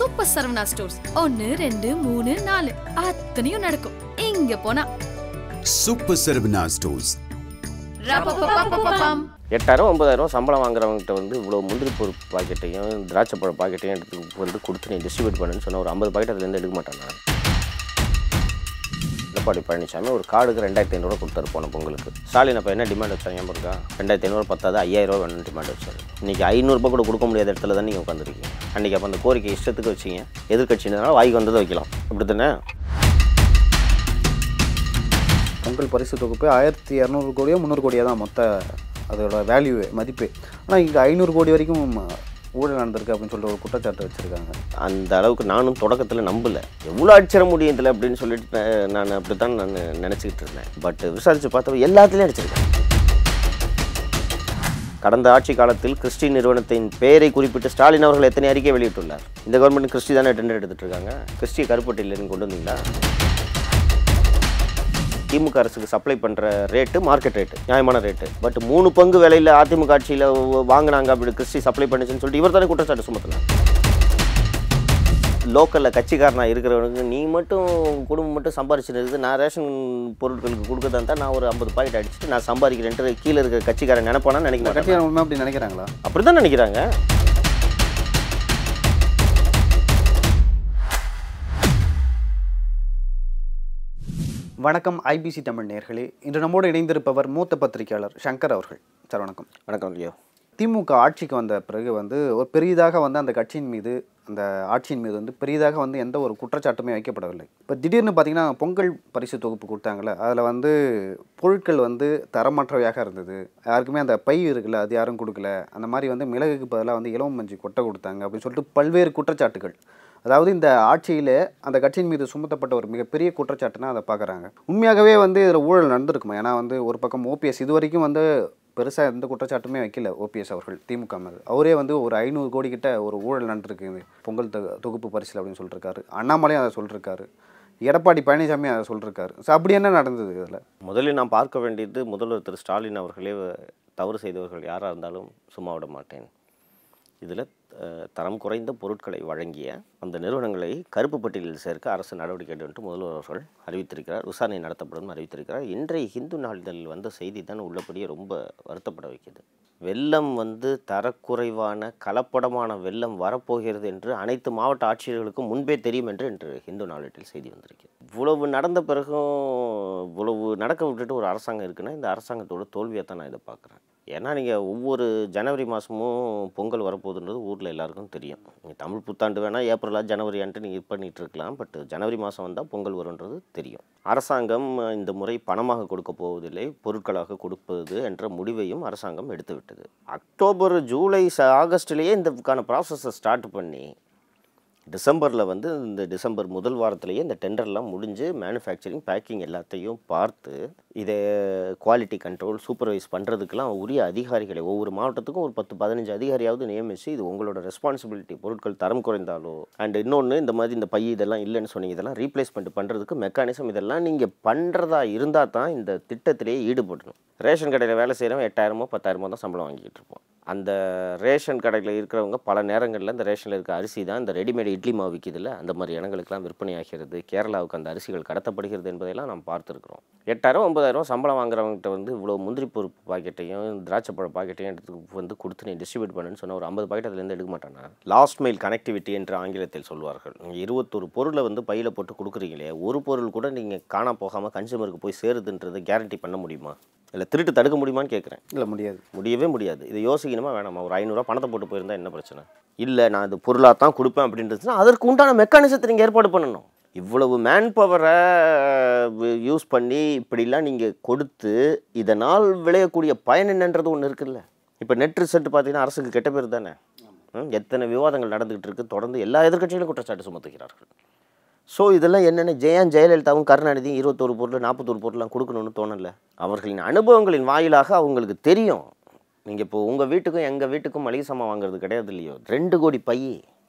Super Saravana stores ஒன்னு ரெண்டு மூணு நாலு அத்தனையும் நடக்கும் இங்க போனா சூப்பர் சரவணா ஸ்டோர்ஸ் ரப்பப்பப்பப்பப்பம். எட்டாயிரம் ஒன்பதாயிரம் சம்பளம் வாங்குறவங்ககிட்ட வந்து இவ்வளோ முந்திரி பொருள் பாக்கெட்டையும் திராட்சை பழ பாக்கெட்டையும் எடுத்து வந்து கொடுத்து நீ டிஸ்ட்ரிபியூட் பண்ணுன்னு சொன்ன ஒரு ஐம்பது பாக்கெட் அதுலேருந்து எடுக்க மாட்டேன் நான் எடப்பாடி பழனிசாமி ஒரு கார்டுக்கு ரெண்டாயிரத்தி ஐநூறுவா கொடுத்தாரு போன பொங்கலுக்கு ஸ்டாலின் அப்போ என்ன டிமாண்ட் வச்சாங்க ஞாபகம் இருக்கா ரெண்டாயிரத்தி ஐநூறு பத்தாது ஐயாயிரம் ரூபா வேணும்னு டிமாண்ட் வச்சாரு இன்றைக்கி ஐநூறுரூபா கூட கொடுக்க முடியாத இடத்துல தான் நீங்கள் உட்காந்துருக்கீங்க அன்றைக்கி அப்போ அந்த கோரிக்கை இஷ்டத்துக்கு வச்சிங்க எதிர்கட்சினால வாய்க்கு வந்ததை வைக்கலாம் அப்படி தானே பொங்கல் பரிசு தொகுப்பு ஆயிரத்தி இரநூறு கோடியோ முந்நூறு கோடியோ தான் மொத்த அதோட வேல்யூ மதிப்பு ஆனால் இங்கே ஐநூறு கோடி வரைக்கும் ஊழல் நடந்திருக்கு அப்படின்னு சொல்லிட்டு ஒரு குற்றச்சாட்டு வச்சுருக்காங்க அந்த அளவுக்கு நானும் தொடக்கத்தில் நம்பல எவ்வளோ அடிச்சிட முடியும் இதில் அப்படின்னு சொல்லிட்டு நான் நான் அப்படி தான் நான் நினச்சிக்கிட்டு இருந்தேன் பட் விசாரித்து பார்த்தா எல்லாத்துலேயும் அடிச்சிருக்கேன் கடந்த ஆட்சி காலத்தில் கிறிஸ்டி நிறுவனத்தின் பெயரை குறிப்பிட்டு ஸ்டாலின் அவர்கள் எத்தனை அறிக்கை வெளியிட்டுள்ளார் இந்த கவர்மெண்ட் கிறிஸ்டி தானே டெண்டர் எடுத்துட்டு இருக்காங்க கிறிஸ்டி கருப்பட்டியிலேருந்து கொண்டு வந்தீங்களா திமுக அரசுக்கு சப்ளை பண்ணுற ரேட்டு மார்க்கெட் ரேட்டு நியாயமான ரேட்டு பட் மூணு பங்கு விலையில் அதிமுக ஆட்சியில் வாங்கினாங்க அப்படி கிறிஸ்டி சப்ளை பண்ணுச்சுன்னு சொல்லிட்டு இவர் தானே குற்றச்சாட்டு சுமத்தினார் லோக்கலில் கட்சிக்காரனாக இருக்கிறவனுக்கு நீ மட்டும் குடும்பம் மட்டும் சம்பாரிச்சுட்டு இருக்குது நான் ரேஷன் பொருட்களுக்கு கொடுக்கறதா இருந்தால் நான் ஒரு ஐம்பது பாக்கெட் அடிச்சுட்டு நான் சம்பாதிக்கிறேன்ட்டு கீழே இருக்கிற கட்சிக்காரன் நினைப்பானான்னு நினைக்க மாட்டேன் கட்சியார் உண்மை அப்படி நினைக்கிறாங்களா அப்படி தான் நினைக்கிறாங்க வணக்கம் ஐபிசி தமிழ் நேர்களே இன்று நம்மோடு இணைந்திருப்பவர் மூத்த பத்திரிகையாளர் சங்கர் அவர்கள் சார் வணக்கம் வணக்கம் இல்லையோ திமுக ஆட்சிக்கு வந்த பிறகு வந்து ஒரு பெரிதாக வந்து அந்த கட்சியின் மீது அந்த ஆட்சியின் மீது வந்து பெரிதாக வந்து எந்த ஒரு குற்றச்சாட்டுமே வைக்கப்படவில்லை இப்போ திடீர்னு பார்த்தீங்கன்னா பொங்கல் பரிசு தொகுப்பு கொடுத்தாங்கல்ல அதில் வந்து பொருட்கள் வந்து தரமற்றவையாக இருந்தது யாருக்குமே அந்த பை இருக்குல்ல அது யாரும் கொடுக்கல அந்த மாதிரி வந்து மிளகுக்கு பதிலாக வந்து இலவம் மஞ்சி கொட்டை கொடுத்தாங்க அப்படின்னு சொல்லிட்டு பல்வேறு குற்றச்சாட்டுகள் அதாவது இந்த ஆட்சியில் அந்த கட்சியின் மீது சுமத்தப்பட்ட ஒரு மிகப்பெரிய குற்றச்சாட்டுனா அதை பார்க்குறாங்க உண்மையாகவே வந்து இதில் ஊழல் நடந்திருக்குமா ஏன்னா வந்து ஒரு பக்கம் ஓபிஎஸ் இது வரைக்கும் வந்து பெருசாக எந்த குற்றச்சாட்டுமே வைக்கல ஓபிஎஸ் அவர்கள் திமுக மேல் அவரே வந்து ஒரு ஐநூறு கோடி கிட்ட ஒரு ஊழல் நடந்திருக்கு இந்த பொங்கல் தொ தொகுப்பு பரிசில் அப்படின்னு சொல்லியிருக்காரு அண்ணாமலையும் அதை சொல்லியிருக்காரு எடப்பாடி பழனிசாமி அதை சொல்லியிருக்காரு ஸோ அப்படி என்ன நடந்தது இதில் முதலில் நான் பார்க்க வேண்டியது முதல்வர் திரு ஸ்டாலின் அவர்களே தவறு செய்தவர்கள் யாராக இருந்தாலும் சும்மா விட மாட்டேன் இதில் தரம் குறைந்த பொருட்களை வழங்கிய அந்த நிறுவனங்களை கருப்பு பட்டியலில் சேர்க்க அரசு நடவடிக்கை எடுக்கும் என்று முதல்வர் அவர்கள் அறிவித்திருக்கிறார் விசாரணை நடத்தப்படும் அறிவித்திருக்கிறார் இன்றைய ஹிந்து நாளிதழில் வந்த செய்தி தான் உள்ளபடியே ரொம்ப வருத்தப்பட வைக்குது வெள்ளம் வந்து தரக்குறைவான கலப்படமான வெள்ளம் வரப்போகிறது என்று அனைத்து மாவட்ட ஆட்சியர்களுக்கும் முன்பே தெரியும் என்று இன்று ஹிந்து நாளிதழில் செய்தி வந்திருக்கு இவ்வளவு நடந்த பிறகும் இவ்வளவு நடக்க விட்டுட்டு ஒரு அரசாங்கம் இருக்குன்னா இந்த அரசாங்கத்தோட தோல்வியை தான் நான் இதை பார்க்குறேன் ஏன்னா நீங்கள் ஒவ்வொரு ஜனவரி மாதமும் பொங்கல் வரப்போகுதுன்றது ஊரில் எல்லாருக்கும் தெரியும் நீங்கள் தமிழ் புத்தாண்டு வேணால் ஏப்ரலா ஜனவரியான்ட்டு நீங்கள் இது பண்ணிகிட்டு இருக்கலாம் பட் ஜனவரி மாதம் வந்தால் பொங்கல் வரும்ன்றது தெரியும் அரசாங்கம் இந்த முறை பணமாக கொடுக்க போவதில்லை பொருட்களாக கொடுப்பது என்ற முடிவையும் அரசாங்கம் எடுத்துவிட்டது அக்டோபர் ஜூலை ச- ஆகஸ்ட்லேயே இதுக்கான ப்ராசஸை ஸ்டார்ட் பண்ணி டிசம்பரில் வந்து இந்த டிசம்பர் முதல் வாரத்திலேயே இந்த டெண்டர்லாம் முடிஞ்சு மேனுஃபேக்சரிங் பேக்கிங் எல்லாத்தையும் பார்த்து இதை குவாலிட்டி கண்ட்ரோல் சூப்பர்வைஸ் பண்ணுறதுக்கெல்லாம் உரிய அதிகாரிகளை ஒவ்வொரு மாவட்டத்துக்கும் ஒரு பத்து பதினஞ்சு அதிகாரியாவது நியமித்து இது உங்களோட ரெஸ்பான்சிபிலிட்டி பொருட்கள் தரம் குறைந்தாலோ அண்ட் இன்னொன்று இந்த மாதிரி இந்த பை இதெல்லாம் இல்லைன்னு சொன்னீங்க இதெல்லாம் ரீப்ளேஸ்மெண்ட் பண்ணுறதுக்கு மெக்கானிசம் இதெல்லாம் நீங்கள் பண்ணுறதா இருந்தால் தான் இந்த திட்டத்திலேயே ஈடுபடணும் ரேஷன் கடையில் வேலை செய்கிறவன் எட்டாயிரமோ பத்தாயிரமோ தான் சம்பளம் வாங்கிட்டு இருப்போம் அந்த ரேஷன் கடையில் இருக்கிறவங்க பல நேரங்களில் இந்த ரேஷனில் இருக்க அரிசி தான் இந்த ரெடிமேட் இட்லி மாவு விற்கிதுல்ல அந்த மாதிரி இடங்களுக்கெல்லாம் விற்பனையாகிறது கேரளாவுக்கு அந்த அரிசிகள் கடத்தப்படுகிறது என்பதையெல்லாம் நாம் பார்த்துருக்குறோம் எட்டாயிரம் ஒன்பதாயிரம் சம்பளம் வாங்குறவங்ககிட்ட வந்து இவ்வளோ முந்திரி பொருப்பு பாக்கெட்டையும் திராட்சை பழ பாக்கெட்டையும் எடுத்து வந்து கொடுத்து நீ டிஸ்ட்ரிபியூட் பண்ணுன்னு சொன்ன ஒரு ஐம்பது பாக்கெட் அதுலேருந்து எடுக்க மாட்டானா லாஸ்ட் மைல் கனெக்டிவிட்டி என்று ஆங்கிலத்தில் சொல்வார்கள் நீங்கள் இருபத்தொரு பொருளை வந்து பையில் போட்டு கொடுக்குறீங்களே ஒரு பொருள் கூட நீங்கள் காணா போகாமல் கன்சூமருக்கு போய் சேருதுன்றதை கேரண்டி பண்ண முடியுமா இல்லை திருட்டு தடுக்க முடியுமான்னு கேட்குறேன் இல்லை முடியாது முடியவே முடியாது இதை யோசிக்கணுமா வேணாமா ஒரு ஐநூறுரூவா பணத்தை போட்டு போயிருந்தா என்ன பிரச்சனை இல்லை நான் இது பொருளாக தான் கொடுப்பேன் அப்படின்றதுனா அதற்கு உண்டான மெக்கானிசத்தை நீங்கள் ஏற்பாடு பண்ணணும் இவ்வளவு மேன் பவரை யூஸ் பண்ணி இப்படிலாம் நீங்கள் கொடுத்து இதனால் விளையக்கூடிய பயன் என்னன்றது ஒன்று இருக்குல்ல இப்போ நெட் ரிசல்ட் பார்த்தீங்கன்னா அரசுக்கு கெட்ட பேர் தானே ம், எத்தனை விவாதங்கள் நடந்துகிட்டு இருக்கு தொடர்ந்து எல்லா எதிர்க்கட்சிகளும் குற்றச்சாட்டு சுமத்துகிறார்கள் ஸோ இதெல்லாம் என்னென்ன ஜெயன் ஜெயலலிதாவும் கருணாநிதியும் இருபத்தொரு பொருள் நாற்பத்தொரு பொருள்லாம் கொடுக்கணும்னு தோணல அவர்களின் அனுபவங்களின் வாயிலாக அவங்களுக்கு தெரியும் நீங்கள் இப்போ உங்கள் வீட்டுக்கும் எங்கள் வீட்டுக்கும் மளிகை சாமான் வாங்குறது கிடையாது இல்லையோ ரெண்டு கோடி பை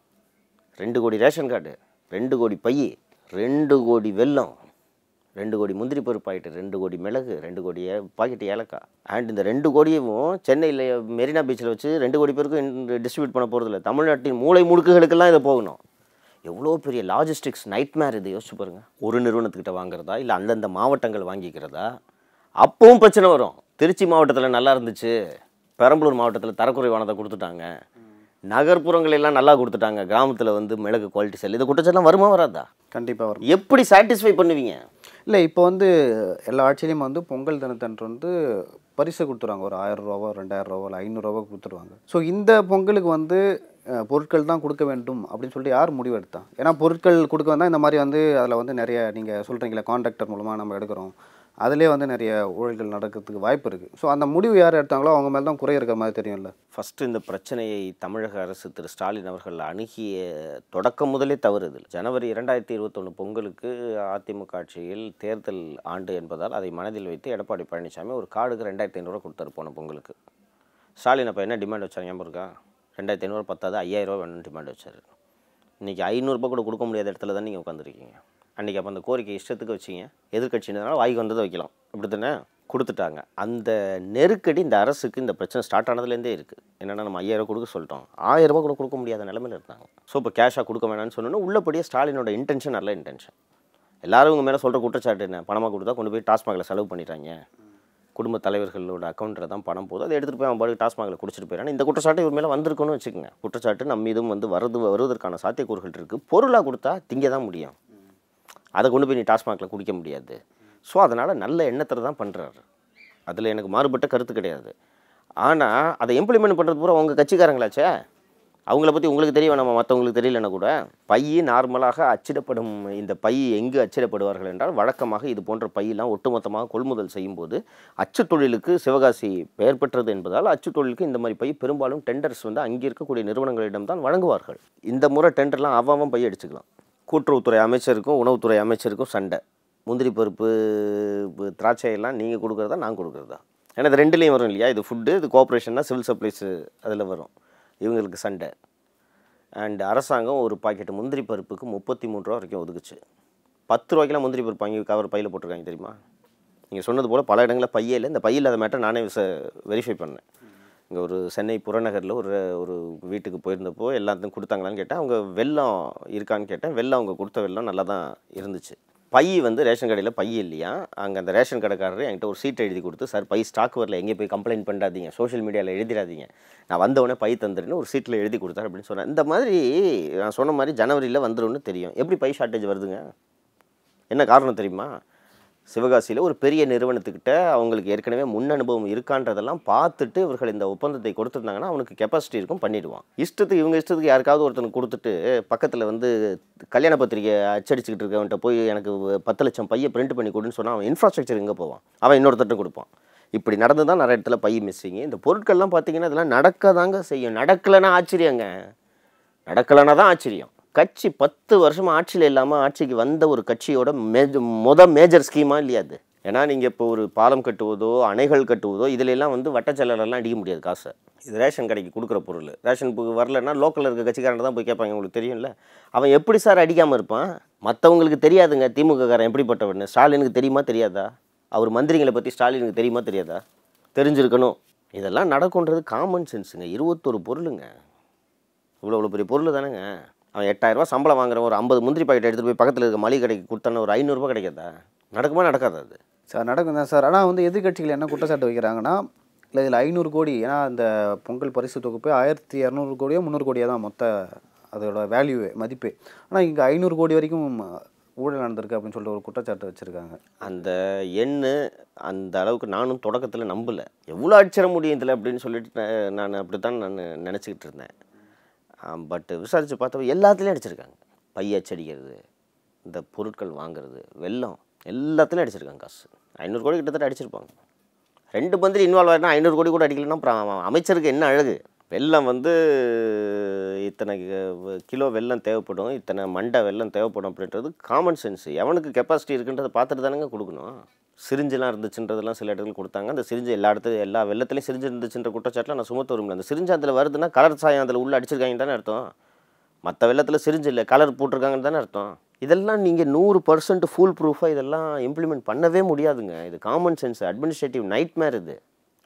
ரெண்டு கோடி ரேஷன் கார்டு ரெண்டு கோடி பை ரெண்டு கோடி வெல்லம் ரெண்டு கோடி முந்திரி பருப்பு பாக்கெட்டு ரெண்டு கோடி மிளகு ரெண்டு கோடி ஏ பாக்கெட் ஏலக்காய் அண்ட் இந்த ரெண்டு கோடியும் சென்னையில் மெரினா பீச்சில் வச்சு ரெண்டு கோடி பேருக்கும் டிஸ்ட்ரிபியூட் பண்ண போகிறதில்ல தமிழ்நாட்டின் மூளை முடுக்குகளுக்கெல்லாம் இதை போகணும் எவ்வளோ பெரிய லாஜிஸ்டிக்ஸ் நைட்மேர் இது யோசிச்சு பாருங்க ஒரு நிறுவனத்துக்கிட்ட வாங்குறதா இல்லை அந்தந்த மாவட்டங்கள் வாங்கிக்கிறதா அப்பவும் பிரச்சனை வரும் திருச்சி மாவட்டத்தில் நல்லா இருந்துச்சு பெரம்பலூர் மாவட்டத்தில் தரக்குறைவானதை கொடுத்துட்டாங்க நகர்ப்புறங்கள் எல்லாம் நல்லா கொடுத்துட்டாங்க கிராமத்தில் வந்து மிளகு குவாலிட்டி செல் இது குற்றச்சாட்டுலாம் வருமா வராதா கண்டிப்பாக வரும் எப்படி சாட்டிஸ்ஃபை பண்ணுவீங்க இல்லை இப்போ வந்து எல்லா ஆட்சியிலையும் வந்து பொங்கல் தினத்தன்று வந்து பரிசு கொடுத்துருவாங்க ஒரு ஆயிரம் ரூபாவோ ரெண்டாயிரம் ரூபாவோ இல்லை ஐநூறுரூவா கொடுத்துருவாங்க ஸோ இந்த பொங்கலுக்கு வந்து அஹ், பொருட்கள் தான் கொடுக்க வேண்டும் அப்படின்னு சொல்லிட்டு யார் முடிவு எடுத்தா ஏன்னா பொருட்கள் கொடுக்க வந்தால் இந்த மாதிரி வந்து அதில் வந்து நிறைய நீங்கள் சொல்கிறீங்களே கான்ட்ராக்டர் மூலமாக நம்ம எடுக்கிறோம் அதிலே வந்து நிறைய ஊழல்கள் நடக்கிறதுக்கு வாய்ப்பு இருக்குது ஸோ அந்த முடிவு யார் எடுத்தாங்களோ அவங்க மேலே தான் குறை இருக்கிற மாதிரி தெரியும்ல ஃபஸ்ட்டு இந்த பிரச்சனையை தமிழக அரசு திரு ஸ்டாலின் அவர்கள் அணுகிய தொடக்கம் முதலே தவறு இதில் ஜனவரி இரண்டாயிரத்தி இருபத்தொன்று பொங்கலுக்கு அதிமுக ஆட்சியில் தேர்தல் ஆண்டு என்பதால் அதை மனதில் வைத்து எடப்பாடி பழனிசாமி ஒரு கார்டுக்கு ரெண்டாயிரத்தி ஐநூறுரூவா கொடுத்தாரு போன பொங்கலுக்கு ஸ்டாலின் அப்போ என்ன டிமாண்ட் வச்சார் ஞாபகம் இருக்கா ரெண்டாயிரத்தி ஐநூறு பத்தாது ஐயாயிரரூவா வேணும்னு டிமாண்ட் வச்சார் இன்றைக்கி ஐநூறுரூபா கூட கொடுக்க முடியாத இடத்துல தான் நீங்கள் உட்காந்துருக்கீங்க அன்றைக்கி அப்போ அந்த கோரிக்கை இஷ்டத்துக்கு வச்சிங்க எதிர்கட்சினால வாய்க்கு வந்ததை வைக்கலாம் இப்படி தானே கொடுத்துட்டாங்க அந்த நெருக்கடி இந்த அரசுக்கு இந்த பிரச்சனை ஸ்டார்ட் ஆனதுலேருந்தே இருக்குது என்னென்னா நம்ம ஐயாயிரம் கொடுக்க சொல்லிட்டோம் ஆயிரம் ரூபாய் கூட கொடுக்க முடியாத நிலமையில இருந்தாங்க ஸோ இப்போ கேஷாக கொடுக்க வேணாம்னு சொன்னோன்னா உள்ளபடியே ஸ்டாலினோட இன்டென்ஷன் நல்ல இன்டென்ஷன் எல்லாரும் இவங்க மேலே சொல்கிற குற்றச்சாட்டு என்ன பணமாக கொடுத்தா கொண்டு போய் டாஸ்மாகில் செலவு பண்ணிட்டாங்க குடும்ப தலைவர்களோட அக்கௌண்ட்டில் தான் பணம் போகுது அதை எடுத்துகிட்டு போய் அவன் பாட்டுக்கு டாஸ்மாகில் குடிச்சிட்டு போயிடறான் இந்த குற்றச்சாட்டு இவர் மேலே வந்திருக்குன்னு வச்சுக்கோங்க குற்றச்சாட்டு நம்ம மீதும் வந்து வருது வருவதற்கான சாத்தியக்கூறுகள் இருக்குது பொருளாக கொடுத்தா திங்க தான் முடியும் அதை கொண்டு போய் நீ டாஸ்மாகில் குடிக்க முடியாது ஸோ அதனால் நல்ல எண்ணத்தில் தான் பண்ணுறாரு அதில் எனக்கு மாறுபட்ட கருத்து கிடையாது ஆனால் அதை இம்ப்ளிமெண்ட் பண்ணுறது பூரா உங்கள் கட்சிக்காரங்களாச்சே அவங்கள பற்றி உங்களுக்கு தெரிய வேணாமா மற்றவங்களுக்கு தெரியலன்னா கூட பை நார்மலாக அச்சிடப்படும் இந்த பை எங்கு அச்சிடப்படுவார்கள் என்றால் வழக்கமாக இது போன்ற பையெல்லாம் ஒட்டுமொத்தமாக கொள்முதல் செய்யும்போது அச்சுத் தொழிலுக்கு சிவகாசி பெயர் பெற்றது என்பதால் அச்சுத் தொழிலுக்கு இந்த மாதிரி பை பெரும்பாலும் டெண்டர்ஸ் வந்து அங்கே இருக்கக்கூடிய நிறுவனங்களிடம் தான் வழங்குவார்கள் இந்த முறை டெண்டர்லாம் அவன் பை அடிச்சுக்கலாம் கூட்டுறவுத்துறை அமைச்சருக்கும் உணவுத்துறை அமைச்சருக்கும் சண்டை முந்திரி பருப்பு பு- திராட்சை எல்லாம் நீங்கள் கொடுக்குறதா நான் கொடுக்குறதா ஏன்னா இது ரெண்டுலேயும் வரும் இல்லையா இது ஃபுட்டு இது கோஆப்ரேஷன்னா சிவில் சப்ளைஸு அதில் வரும் இவங்களுக்கு சண்டை அண்ட் அரசாங்கம் ஒரு பாக்கெட் முந்திரி பருப்புக்கு முப்பத்தி மூணு ரூபா வரைக்கும் ஒதுக்குச்சு பத்து ரூபாய்க்கெல்லாம் முந்திரி பருப்பு வாங்கி கவர் பையில் போட்டிருக்காங்க தெரியுமா நீங்கள் சொன்னது போல் பல இடங்களில் பையே இல்லை இந்த பையில் அதை மேட்டர் நானே வெரிஃபை பண்ணேன் இங்கே ஒரு சென்னை புறநகரில் ஒரு ஒரு வீட்டுக்கு போயிருந்தப்போ எல்லாத்தையும் கொடுத்தாங்களான்னு கேட்டேன் அவங்க வெல்லம் இருக்கான்னு கேட்டேன் வெல்லம் அவங்க கொடுத்த வெல்லம் நல்லா தான் இருந்துச்சு பை வந்து ரேஷன் கடையில் பை இல்லையா அங்கே அந்த ரேஷன் கடைக்காரர் என்கிட்ட ஒரு சீட் எழுதி கொடுத்து சார் பை ஸ்டாக் வரல எங்கேயும் போய் கம்ப்ளைண்ட் பண்ணாதீங்க சோஷியல் மீடியாவில் எழுதிடாதீங்க நான் வந்தவொடனே பை தந்துருன்னு ஒரு சீட்டில் எழுதி கொடுத்தாரு அப்படின்னு சொன்னேன் இந்த மாதிரி நான் சொன்ன மாதிரி ஜனவரியில் வந்துரும்னு தெரியும் எப்படி பை ஷார்ட்டேஜ் வருதுங்க என்ன காரணம் தெரியுமா சிவகாசியில் ஒரு பெரிய நிறுவனத்துக்கிட்ட அவங்களுக்கு ஏற்கனவே முன் அனுபவம் இருக்கான்றதெல்லாம் பார்த்துட்டு இவர்கள் இந்த ஒப்பந்தத்தை கொடுத்துருந்தாங்கன்னா அவனுக்கு கெப்பாசிட்டி இருக்கும் பண்ணிடுவான் இஷ்டத்துக்கு இவங்க இஷ்டத்துக்கு யாருக்காவது ஒருத்தனுக்கு கொடுத்துட்டு பக்கத்தில் வந்து கல்யாண பத்திரிக்கை அச்சடிச்சுக்கிட்டு இருக்கவன்ட்ட போய் எனக்கு பத்து லட்சம் பையை பிரிண்ட் பண்ணி கொடுன்னு சொன்னால் அவன் இன்ஃப்ராஸ்ட்ரக்சர் எங்கே போவான் அவன் இன்னொருத்தட்டு கொடுப்பான் இப்படி நடந்து தான் நிறைய இடத்துல பை மிஸ்ஸிங் இந்த பொருட்கள்லாம் பார்த்தீங்கன்னா இதெல்லாம் நடக்க தாங்க செய்யும் நடக்கலைன்னா ஆச்சரியங்க நடக்கலைன்னா தான் ஆச்சரியம் கட்சி பத்து வருஷமா ஆட்சியில் இல்லாமல் ஆட்சிக்கு வந்த ஒரு கட்சியோட மேஜ முத மேஜர் ஸ்கீமா இல்லையா அது ஏன்னா நீங்கள் இப்போ ஒரு பாலம் கட்டுவதோ அணைகள் கட்டுவதோ இதுல எல்லாம் வந்து வட்டச்செலரெல்லாம் அடிக்க முடியாது காசை இது ரேஷன் கடைக்கு கொடுக்குற பொருள் ரேஷன் புக்கு வரலன்னா லோக்கலில் இருக்க கட்சிக்காரன் தான் போய் கேட்பாங்க உங்களுக்கு தெரியும்ல அவன் எப்படி சார் அடிக்காமல் இருப்பான் மற்றவங்களுக்கு தெரியாதுங்க திமுக காரன் எப்படிப்பட்டவன்னு ஸ்டாலினுக்கு தெரியுமா தெரியாதா அவர் மந்திரிகளை பற்றி ஸ்டாலினுக்கு தெரியுமா தெரியாதா தெரிஞ்சிருக்கணும் இதெல்லாம் நடக்குன்றது காமன் சென்ஸுங்க இருபத்தொரு பொருளுங்க இவ்வளோ இவ்வளோ பெரிய பொருள் தானேங்க அவன் எட்டாயிரரூபா சம்பளம் வாங்குற ஒரு ஐம்பது முந்திரி பாக்கெட் எடுத்துகிட்டு போய் பக்கத்தில் இருக்க மளிகை கடைக்கு கொடுத்தான ஒரு ஐநூறுரூபா கிடைக்காதா நடக்குமா நடக்காதா அது சார் நடக்கும் தான் சார் ஆனால் வந்து எதிர்க்கட்சிகள் என்ன குற்றச்சாட்டு வைக்கிறாங்கன்னா இல்லை இதில் ஐநூறு கோடி ஏன்னா அந்த பொங்கல் பரிசு தொகுப்பு ஆயிரத்தி இரநூறு கோடியோ முந்நூறு கோடியோ தான் மொத்த அதோட வேல்யூ மதிப்பு ஆனால் இங்கே ஐநூறு கோடி வரைக்கும் ஊழல் நடந்திருக்கு அப்படின்னு சொல்லிட்டு ஒரு குற்றச்சாட்டு வச்சுருக்காங்க அந்த எண்ணு அந்த அளவுக்கு நானும் தொடக்கத்தில் நம்பலை எவ்வளோ அடிச்சிட முடியும் இதில் அப்படின்னு சொல்லிட்டு நான் நான் அப்படி தான் நான் நினச்சிக்கிட்டு இருந்தேன் பட் விசாரித்து பார்த்தப்ப எல்லாத்துலேயும் அடிச்சிருக்காங்க பை அச்சடிக்கிறது இந்த பொருட்கள் வாங்குறது வெல்லம் எல்லாத்துலேயும் அடிச்சிருக்காங்க காசு ஐநூறு கோடி கிட்டத்தட்ட அடிச்சிருப்பாங்க ரெண்டு மந்திரி இன்வால்வ் ஆகினா ஐநூறு கோடி கூட அடிக்கலைன்னா அப்புறம் அவன் அமைச்சருக்கு என்ன அழகு வெல்லம் வந்து இத்தனை கி- கிலோ வெல்லம் தேவைப்படும் இத்தனை மண்டை வெல்லம் தேவைப்படும் அப்படின்றது காமன் சென்ஸ் எவனுக்கு கெப்பாசிட்டி இருக்குன்றதை பார்த்துட்டு தானேங்க கொடுக்கணும் சிரிஞ்செலாம் இருந்துச்சுன்றதெல்லாம் சில இடத்துல கொடுத்தாங்க அந்த சிரிஞ்சு எல்லா இடத்துல எல்லா வெள்ளத்துலையும் சிரிஞ்சு இருந்துச்சுன்ற குற்றச்சாட்டில் நான் சுமத்து வரும்ல அந்த சிரிஞ்சு அதில் வருதுன்னா கலர் சாயம் அதில் உள்ள அடிச்சிருக்காங்கன்னு தானே அர்த்தம் மற்ற வெள்ளத்தில் சிரிஞ்சு இல்லை கலர் போட்டிருக்காங்கன்னு தானே அர்த்தம் இதெல்லாம் நீங்கள் நூறு பர்சன்ட் ஃபுல் ப்ரூஃபாக இதெல்லாம் இம்ப்ளிமெண்ட் பண்ணவே முடியாதுங்க இது காமன் சென்ஸ் அட்மினிஸ்ட்ரேட்டிவ் நைட்மேர் இது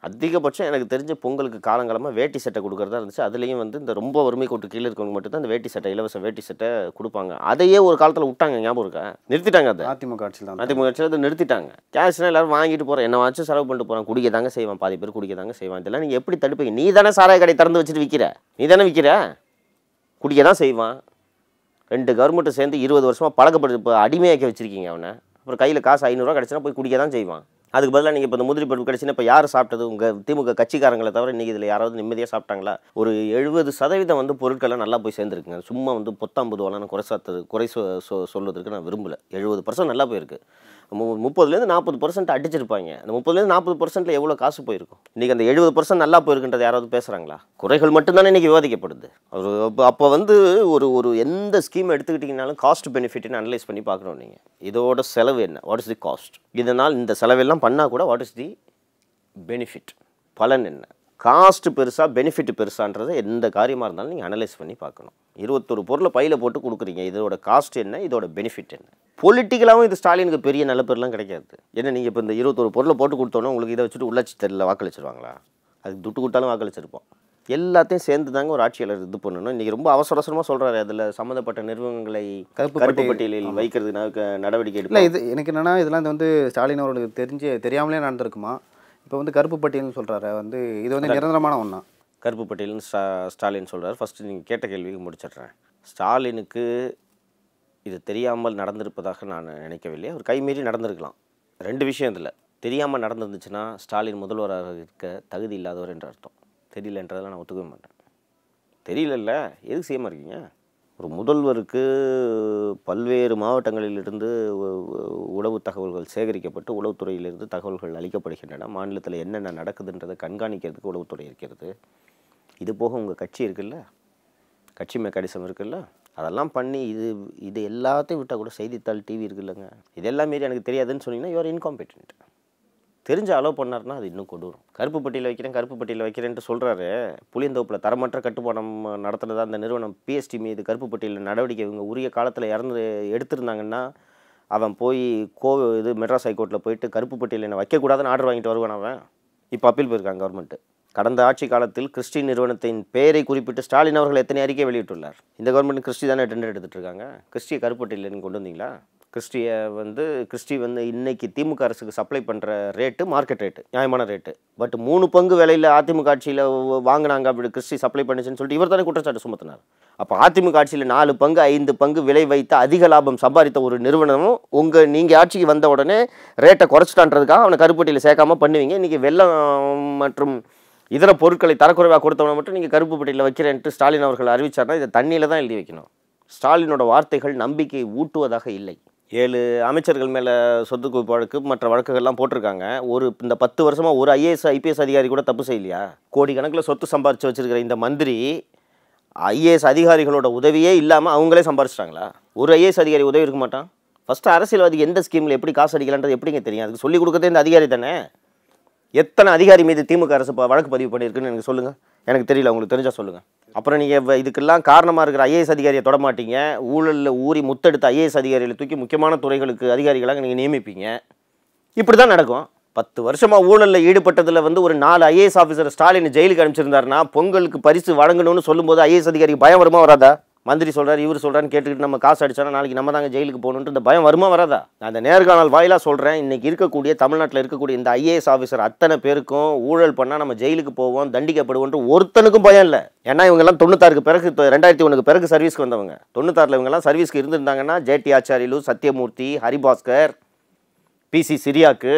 அதிகபட்சம் எனக்கு தெரிஞ்ச பொங்கலுக்கு காலங்காலமாக வேட்டி சட்டை கொடுக்குறதா இருந்துச்சு அதுலேயும் வந்து இந்த ரொம்ப வறுமை கோட்டு கீழே இருக்கவங்க மட்டும்தான் இந்த வேட்டி சட்டை இலவச வேட்டி சட்டை கொடுப்பாங்க அதையே ஒரு காலத்தில் விட்டாங்க ஞாபகம் இருக்கா நிறுத்திட்டாங்க அதை அதிமுக ஆட்சியில் தான் அதிமுக ஆட்சியில் அதை நிறுத்திட்டாங்க கேஷ்னா எல்லாரும் வாங்கிட்டு போகிறோம் என்ன வாச்சும் செலவு பண்ணிட்டு போகிறான் குடிக்க தாங்க செய்வான் பாதி பேர் குடிக்க தாங்க செய்வான் இதெல்லாம் நீங்கள் எப்படி தடுப்பீங்க நீ தானே சாராய கடை திறந்து வச்சுட்டு விற்கிற நீ தானே விற்கிற குடிக்க தான் செய்வான் ரெண்டு கவர்மெண்ட்டு சேர்ந்து இருபது வருஷமாக பழக்கப்படுது இப்போ அடிமையாக்கி வச்சிருக்கீங்க அவனை அப்புறம் கையில் காசு ஐநூறுரூவா கிடச்சினா போய் குடிக்க தான் செய்வான் அதுக்கு பதிலாக நீங்கள் இப்போ இந்த முந்திரி பருப்பு கிடச்சினா இப்போ யார் சாப்பிட்டது உங்கள் திமுக கட்சிக்காரங்களை தவிர இன்றைக்கி இதில் யாராவது நிம்மதியாக சாப்பிட்டாங்களா ஒரு எழுபது சதவீதம் வந்து பொருட்கள்லாம் நல்லா போய் சேர்ந்துருக்குங்க சும்மா வந்து பொத்தாம்பது நான் குறை சாத்தது குறை சொ சொ- சொல்வதற்கு நான் விரும்பலை எழுபது பர்சன்ட் நல்லா போயிருக்கு மு- முப்பதுலேருந்து நாற்பது பர்சன்ட் அடிச்சிருப்பாங்க அந்த முப்பதுலேருந்து நாற்பது பர்சன்ட்டில் எவ்வளோ காசு போயிருக்கும் இன்றைக்கி அந்த எழுபது பர்சன்ட் நல்லா போயிருக்குன்றது யாராவது பேசுகிறாங்களா குறைகள் மட்டும்தானே இன்றைக்கி விவாதிக்கப்படுது ஒரு அப்போ அப்போ வந்து ஒரு ஒரு எந்த ஸ்கீம் எடுத்துக்கிட்டிங்கனாலும் காஸ்ட் பெனிஃபிட்னு அனலைஸ் பண்ணி பார்க்கணும் நீங்கள் இதோட செலவு என்ன வாட் இஸ் தி காஸ்ட் இதனால் இந்த செலவெல்லாம் பண்ணால் கூட வாட் இஸ் தி பெனிஃபிட் பலன் என்ன காஸ்ட் பெருசா பெனிஃபிட் பெருசான்றதை எந்த காரியமாக இருந்தாலும் நீங்கள் அனலைஸ் பண்ணி பார்க்கணும் இருபத்தொரு பொருளை பையில் போட்டு கொடுக்குறீங்க இதோட காஸ்ட் என்ன இதோட பெனிஃபிட் என்ன பொலிட்டிக்கலாகவும் இது ஸ்டாலினுக்கு பெரிய நல்ல பேர்லாம் கிடைக்காது ஏன்னா நீங்கள் இப்போ இந்த இருபத்தொரு பொருளை போட்டு கொடுத்தோன்னே உங்களுக்கு இதை வச்சுட்டு உள்ளாட்சி தெரியல வாக்களிச்சிருவாங்களா அதுக்கு துட்டு கொடுத்தாலும் வாக்களிச்சிருப்போம் எல்லாத்தையும் சேர்ந்து தாங்க ஒரு ஆட்சியாளர் இது பண்ணணும் இன்றைக்கி ரொம்ப அவசர அவசரமாக சொல்கிறாரு அதில் சம்மந்தப்பட்ட நிறுவனங்களை கருப்பு கருப்பு பட்டியல். பட்டியலில் வைக்கிறதுக்கு நடவடிக்கை இல்லை எடுக்கலாம் இது எனக்கு என்னன்னா இதெல்லாம் வந்து ஸ்டாலின் அவர்களுக்கு தெரிஞ்சு தெரியாமலே நடந்திருக்குமா இப்போ வந்து கருப்பு பட்டியல்னு சொல்கிறாரு வந்து இது வந்து நிரந்தரமான ஒன்றா கருப்பு பட்டியல்னு ஸ்டா ஸ்டாலின் சொல்கிறார் ஃபஸ்ட்டு நீங்கள் கேட்ட கேள்விக்கு முடிச்சிடுறேன் ஸ்டாலினுக்கு இது தெரியாமல் நடந்திருப்பதாக நான் நினைக்கவில்லை அவர் கைமீறி நடந்திருக்கலாம் ரெண்டு விஷயம் இதில் தெரியாமல் நடந்திருந்துச்சுன்னா ஸ்டாலின் முதல்வராக இருக்க தகுதி இல்லாதவர் என்ற அர்த்தம் தெரியலன்றதெல்லாம் நான் ஒத்துக்கவே மாட்டேன் தெரியலல்ல எதுக்கு செய்யாமல் இருக்கீங்க ஒரு முதல்வருக்கு பல்வேறு மாவட்டங்களிலிருந்து உ- உ- உளவு தகவல்கள் சேகரிக்கப்பட்டு உளவுத்துறையிலிருந்து தகவல்கள் அளிக்கப்படுகின்றன மாநிலத்தில் என்னென்ன நடக்குதுன்றதை கண்காணிக்கிறதுக்கு உளவுத்துறை இருக்கிறது இது போக உங்கள் கட்சி இருக்குல்ல கட்சி மெக்கானிசம் இருக்குல்ல அதெல்லாம் பண்ணி இது இது எல்லாத்தையும் விட்டால் கூட செய்தித்தாள் டிவி இருக்குல்லங்க இதெல்லாம் மீறி எனக்கு தெரியாதுன்னு சொன்னீங்கன்னா யூஆர் இன்காம்பெட்டன்ட் தெரிஞ்ச அலோவ் பண்ணாருன்னா அது இன்னும் கொண்டு வரும் கருப்பு பட்டியலில் வைக்கிறேன் கருப்பு பட்டியலில் வைக்கிறேன்ட்டு சொல்கிறாரு புளியந்தோப்பில் தரமற்ற கட்டுப்பாடம் நடத்துனதா அந்த நிறுவனம் பிஎஸ்டி மீது கருப்பு பட்டியலில் நடவடிக்கை இவங்க உரிய காலத்தில் இறந்து எடுத்திருந்தாங்கன்னா அவன் போய் கோ இது மெட்ராஸ் ஹைகோர்ட்டில் போயிட்டு கருப்பு பட்டியலில் என்ன வைக்கக்கூடாதுன்னு ஆர்டர் வாங்கிட்டு வருவான் அவன் இப்போ அப்பீல் போயிருக்காங்க கவர்மெண்ட்டு கடந்த ஆட்சி காலத்தில் கிறிஸ்டி நிறுவனத்தின் பெயரை குறிப்பிட்டு ஸ்டாலின் அவர்கள் எத்தனை அறிக்கை வெளியிட்டுள்ளார் இந்த கவர்மெண்ட் கிறிஸ்டி தானே டெண்டர் எடுத்துட்டு இருக்காங்க கிறிஸ்டியை கருப்பட்டியில் நீங்கள் கொண்டு வந்தீங்களா கிறிஸ்டியை வந்து கிறிஸ்டி வந்து இன்னைக்கு திமுக அரசுக்கு சப்ளை பண்ணுற ரேட்டு மார்க்கெட் ரேட்டு நியாயமான ரேட்டு பட் மூணு பங்கு விலையில் அதிமுக ஆட்சியில் வாங்கினாங்க அப்படி கிறிஸ்டி சப்ளை பண்ணுச்சுன்னு சொல்லிட்டு இவர் தானே குற்றச்சாட்டு சுமத்தினார் அப்போ அதிமுக ஆட்சியில் நாலு பங்கு ஐந்து பங்கு விலை வைத்து அதிக லாபம் சம்பாதித்த ஒரு நிறுவனமும் உங்கள் நீங்கள் ஆட்சிக்கு வந்த உடனே ரேட்டை குறைச்சிட்டான்றதுக்காக அவனை கருப்பட்டியில் சேர்க்காம பண்ணுவீங்க இன்றைக்கி வெள்ளம் மற்றும் இதர பொருட்களை தரக்குறைவாக கொடுத்தவனை மட்டும் நீங்கள் கருப்பு பட்டியலில் வைக்கிறேன்ட்டு ஸ்டாலின் அவர்கள் அறிவிச்சார்னா இதை தண்ணியில் தான் எழுதி வைக்கணும் ஸ்டாலினோட வார்த்தைகள் நம்பிக்கை ஊட்டுவதாக இல்லை ஏழு அமைச்சர்கள் மேலே சொத்து குவிப்பு வழக்கு மற்ற வழக்குகள்லாம் போட்டிருக்காங்க ஒரு இந்த பத்து வருஷமாக ஒரு ஐஏஎஸ் ஐபிஎஸ் அதிகாரி கூட தப்பு செய்யலையா கோடிக்கணக்கில் சொத்து சம்பாரித்து வச்சிருக்கிற இந்த மந்திரி ஐஏஎஸ் அதிகாரிகளோட உதவியே இல்லாமல் அவங்களே சம்பாரிச்சிட்டாங்களா ஒரு ஐஏஎஸ் அதிகாரி உதவி இருக்க மாட்டான் ஃபஸ்ட்டு அரசியல்வாதிக்கு எந்த ஸ்கீமில் எப்படி காசு அடிக்கலான்றது எப்படிங்க தெரியும் அதுக்கு சொல்லிக் கொடுக்கறதே இந்த அதிகாரி தானே எத்தனை அதிகாரி மீது திமுக அரசு இப்போ வழக்கு பதிவு பண்ணியிருக்குன்னு எனக்கு சொல்லுங்கள் எனக்கு தெரியல உங்களுக்கு தெரிஞ்சால் சொல்லுங்கள் அப்புறம் நீங்கள் இதுக்கெல்லாம் காரணமாக இருக்கிற ஐஏஎஸ் அதிகாரியை தொட மாட்டீங்க ஊழலில் ஊறி முத்தெடுத்த ஐஏஎஸ் அதிகாரிகளை தூக்கி முக்கியமான துறைகளுக்கு அதிகாரிகளாக நீங்கள் நியமிப்பீங்க இப்படி தான் நடக்கும் பத்து வருஷமாக ஊழலில் ஈடுபட்டதில் வந்து ஒரு நாலு ஐஏஎஸ் ஆஃபீஸர் ஸ்டாலின் ஜெயிலுக்கு அனுப்பிச்சிருந்தாருன்னா பொங்கலுக்கு பரிசு வழங்கணும்னு சொல்லும்போது ஐஏஎஸ் அதிகாரிக்கு பயம் வருமா வராதா மந்திரி சொல்றாரு இவர் சொல்றான்னு கேட்டுக்கிட்டு நம்ம காசு அடிச்சோன்னா நாளைக்கு நம்ம தாங்க ஜெயிலுக்கு போகணுன்ட்டு இந்த பயம் வருமா வராதா நான் அந்த நேர்காணல் வாயிலாக சொல்கிறேன் இன்னைக்கு இருக்கக்கூடிய தமிழ்நாட்டில் இருக்கக்கூடிய இந்த ஐஏஎஸ் ஆஃபீஸர் அத்தனை பேருக்கும் ஊழல் பண்ணால் நம்ம ஜெயிலுக்கு போவோம் தண்டிக்கப்படுவோன்ட்டு ஒருத்தனுக்கும் பயம் இல்லை ஏன்னா இவங்கெல்லாம் தொண்ணூத்தாறுக்கு பிறகு தொ- ரெண்டாயிரத்தி ஒன்றுக்கு பிறகு சர்வீஸ்க்கு வந்தவங்க தொண்ணூத்தாறில் இவங்கெல்லாம் சர்வீஸ்க்கு இருந்திருந்தாங்கன்னா ஜேடி ஆச்சாரிலு சத்யமூர்த்தி ஹரிபாஸ்கர் பிசி சிரியாக்கு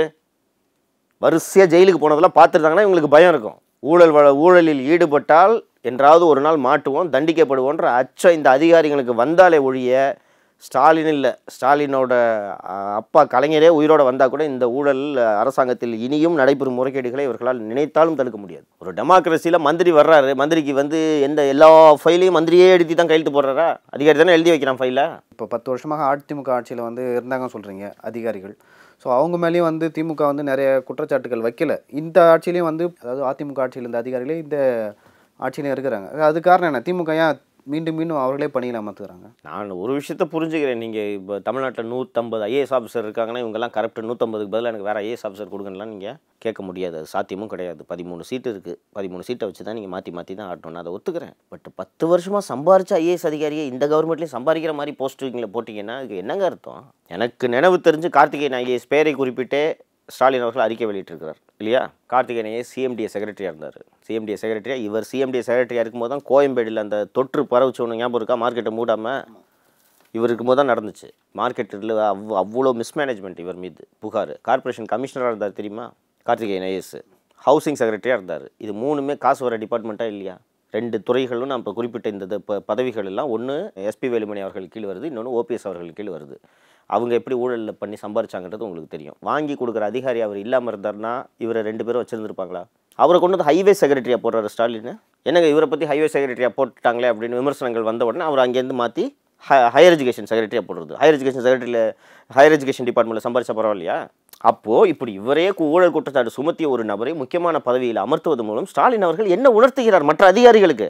வரிசையாக ஜெயிலுக்கு போனதெல்லாம் பார்த்துருந்தாங்கன்னா இவங்களுக்கு பயம் இருக்கும் ஊழல் வ- ஊழலில் ஈடுபட்டால் என்றாவது ஒரு நாள் மாட்டுவோம் தண்டிக்கப்படுவோன்ற அச்சம் இந்த அதிகாரிகளுக்கு வந்தாலே ஒழிய ஸ்டாலின் இல்லை ஸ்டாலினோட அ, அப்பா கலைஞரே உயிரோட வந்தால் கூட இந்த ஊழல் அ, அரசாங்கத்தில் இனியும் நடைபெறும் முறைகேடுகளை இவர்களால் நினைத்தாலும் தடுக்க முடியாது ஒரு டெமோக்ரஸியில் மந்திரி வர்றாரு மந்திரிக்கு வந்து எந்த எல்லா ஃபைலையும் மந்திரியே எழுதி தான் கையெழுத்து போடுறாரா அதிகாரி தானே எழுதி வைக்கிறான் ஃபைலை இப்போ பத்து வருஷமாக அதிமுக ஆட்சியில் வந்து இருந்தாங்கன்னு சொல்கிறீங்க அதிகாரிகள் ஸோ அவங்க மேலேயும் வந்து திமுக வந்து நிறைய குற்றச்சாட்டுகள் வைக்கல இந்த ஆட்சியிலையும் வந்து அதாவது அதிமுக ஆட்சியில் இருந்த அதிகாரிகளே இந்த ஆட்சியிலையும் இருக்கிறாங்க அது காரணம் என்ன திமுக ஏன் மீண்டும் மீண்டும் அவர்களே பணியில் அமர்த்துக்கிறாங்க நான் ஒரு விஷயத்த புரிஞ்சுக்கிறேன் நீங்கள் இப்போ தமிழ்நாட்டில் நூற்றம்பது ஐஏஎஸ் ஆஃபீஸர் இருக்காங்கன்னா இவங்கெல்லாம் கரெக்ட் நூற்றம்பதுக்கு பதிலாக எனக்கு வேறு ஐஏஎஸ் ஆஃபீஸர் கொடுங்கலாம் நீங்கள் கேட்க முடியாது அது சாத்தியமும் கிடையாது பதிமூணு சீட்டு இருக்குது பதிமூணு சீட்டை வச்சு தான் நீங்கள் மாற்றி மாற்றி தான் ஆட்டணும் நான் அதை ஒத்துக்கிறேன் பட் பத்து வருஷமாக சம்பாரிச்ச ஐஏஎஸ் அதிகாரியை இந்த கவர்மெண்ட்லேயும் சம்பாதிக்கிற மாதிரி போஸ்டிங்கில் போட்டிங்கன்னா அதுக்கு என்னங்க அர்த்தம் எனக்கு நினைவு தெரிஞ்சு கார்த்திகேயன் ஐஏஎஸ் பேரை குறிப்பிட்டே ஸ்டாலின் அவர்கள் அறிக்கை வெளியிட்டிருக்கிறார் இல்லையா கார்த்திகேயன் ஐஏஎஸ் சிஎம்டிஏ செக்ரட்டரியாக இருந்தார் சிஎம்டிஏ செக்ரட்டரியாக இவர் சிஎம்டிஏ செக்ரட்டரியாக இருக்கும்போது தான் கோயம்பேடில் அந்த தொற்று பரவுச்சு ஒன்று ஞாபகம் இருக்கா மார்க்கெட்டை மூடாமல் இவர் இருக்கும்போது தான் நடந்துச்சு மார்க்கெட்டில் அவ் அவ்வளோ மிஸ்மேனேஜ்மெண்ட் இவர் மீது புகார் கார்ப்பரேஷன் கமிஷனராக இருந்தார் தெரியுமா கார்த்திகேயன் ஐஎஸ் ஹவுசிங் செக்ரட்டரியாக இருந்தார் இது மூணுமே காசு வர டிபார்ட்மெண்ட்டாக இல்லையா ரெண்டு துறைகளும் நான் இப்போ குறிப்பிட்ட இந்த இது ப பதவிகள் எல்லாம் ஒன்று எஸ்பி வேலுமணி அவர்கள் கீழ் வருது இன்னொன்று ஓபிஎஸ் அவர்கள் கீழ் வருது அவங்க எப்படி ஊழலில் பண்ணி சம்பாரிச்சாங்கன்றது உங்களுக்கு தெரியும் வாங்கி கொடுக்குற அதிகாரி அவர் இல்லாமல் இருந்தார்னா இவரை ரெண்டு பேரும் வச்சுருந்துருப்பாங்களா அவரை கொண்டு வந்து ஹைவே செக்ரட்டரியாக போடுறாரு ஸ்டாலின் என்னங்க இவரை பற்றி ஹைவே செக்ரட்டரியாக போட்டுட்டாங்களே அப்படின்னு விமர்சனங்கள் வந்த உடனே அவர் அங்கேருந்து மாற்றி ஹையர் எஜுகேஷன் செக்ரட்டரியாக போடுறது ஹையர் எஜுகேஷன் செக்ரட்டரியில் ஹையர் எஜுகேஷன் டிபார்ட்மெண்ட்டில் சம்பாரிச்சா பரவாயில்லையா அப்போது இப்படி இவரே கு- ஊழல் குற்றச்சாட்டு சுமத்திய ஒரு நபரை முக்கியமான பதவியில் அமர்த்துவது மூலம் ஸ்டாலின் அவர்கள் என்ன உணர்த்துகிறார் மற்ற அதிகாரிகளுக்கு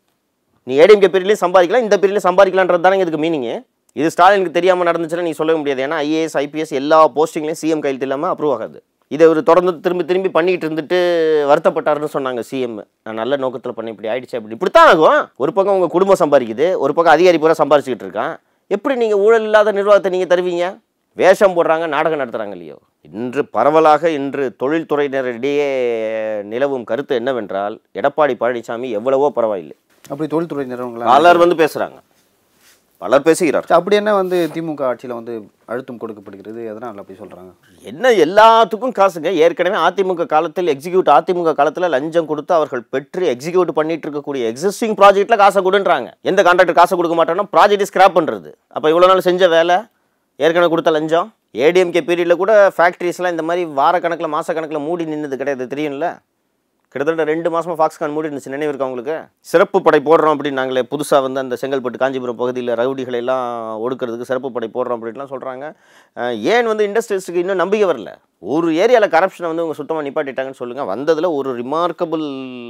நீ ஏடிஎம்கே பீரியட்லையும் சம்பாதிக்கலாம் இந்த பீரியட்லையும் சம்பாதிக்கலான்றது தானே இதுக்கு மீனிங் இது ஸ்டாலினுக்கு தெரியாமல் நடந்துச்சுன்னா நீ சொல்லவே முடியாது ஏன்னா ஐஏஎஸ் ஐபிஎஸ் எல்லா போஸ்டிங்லையும் சிஎம் கையெழுத்து இல்லாமல் அப்ரூவ் ஆகாது இதை அவர் தொடர்ந்து திரும்பி திரும்பி பண்ணிக்கிட்டு இருந்துட்டு வருத்தப்பட்டாருன்னு சொன்னாங்க சிஎம் நான் நல்ல நோக்கத்தில் பண்ண இப்படி ஆயிடுச்சு அப்படி இப்படித்தான் ஆகும் ஒரு பக்கம் உங்கள் குடும்பம் சம்பாதிக்குது ஒரு பக்கம் அதிகாரி பூரா சம்பாரிச்சுக்கிட்டு இருக்கான் எப்படி நீங்கள் ஊழல் இல்லாத நிர்வாகத்தை நீங்கள் தருவீங்க வேஷம் போடுறாங்க நாடகம் நடத்துகிறாங்க இல்லையோ இன்று பரவலாக இன்று தொழில்துறையினரிடையே நிலவும் கருத்து என்னவென்றால் எடப்பாடி பழனிசாமி எவ்வளவோ பரவாயில்லை அப்படி தொழில்துறை நிறுவனங்கள் பலர் வந்து பேசுகிறாங்க பலர் பேசுகிறார் அப்படி என்ன வந்து திமுக ஆட்சியில் வந்து அழுத்தம் கொடுக்கப்படுகிறது எதனால் அப்படி சொல்கிறாங்க என்ன எல்லாத்துக்கும் காசுங்க ஏற்கனவே அதிமுக காலத்தில் எக்ஸிக்யூட் அதிமுக காலத்தில் லஞ்சம் கொடுத்து அவர்கள் பெற்று எக்ஸிக்யூட் பண்ணிட்டு இருக்கக்கூடிய எக்ஸிஸ்டிங் ப்ராஜெக்ட்டில் காசை கொடுன்றாங்க எந்த கான்ட்ராக்டர் காசை கொடுக்க மாட்டோம்னா ப்ராஜெக்ட் ஸ்கிராப் பண்ணுறது அப்போ இவ்வளோ நாள் செஞ்ச வேலை ஏற்கனவே கொடுத்த லஞ்சம் ஏடிஎம்கே பீரியடில் கூட ஃபேக்ட்ரிஸ்லாம் இந்த மாதிரி வாரக்கணக்கில் மாதக்கணக்கில் மூடி நின்னது கிடையாது தெரியும்ல கிட்டத்தட்ட ரெண்டு மாசமா ஃபாக்ஸ்கான் மூடி இருந்துச்சு நினைவு இருக்கா உங்களுக்கு சிறப்பு படை போடுறோம் அப்படின்னு நாங்களே புதுசாக வந்து அந்த செங்கல்பட்டு காஞ்சிபுரம் பகுதியில் ரவுடிகளை எல்லாம் ஒடுக்கிறதுக்கு சிறப்பு படை போடுறோம் அப்படின்லாம் சொல்கிறாங்க ஏன் வந்து இண்டஸ்ட்ரீஸ்க்கு இன்னும் நம்பிக்கை வரல ஒரு ஏரியாவில் கரப்ஷனை வந்து இவங்க சுத்தமாக நிப்பாட்டிட்டாங்கன்னு சொல்லுங்கள் வந்ததில் ஒரு ரிமார்க்கபிள்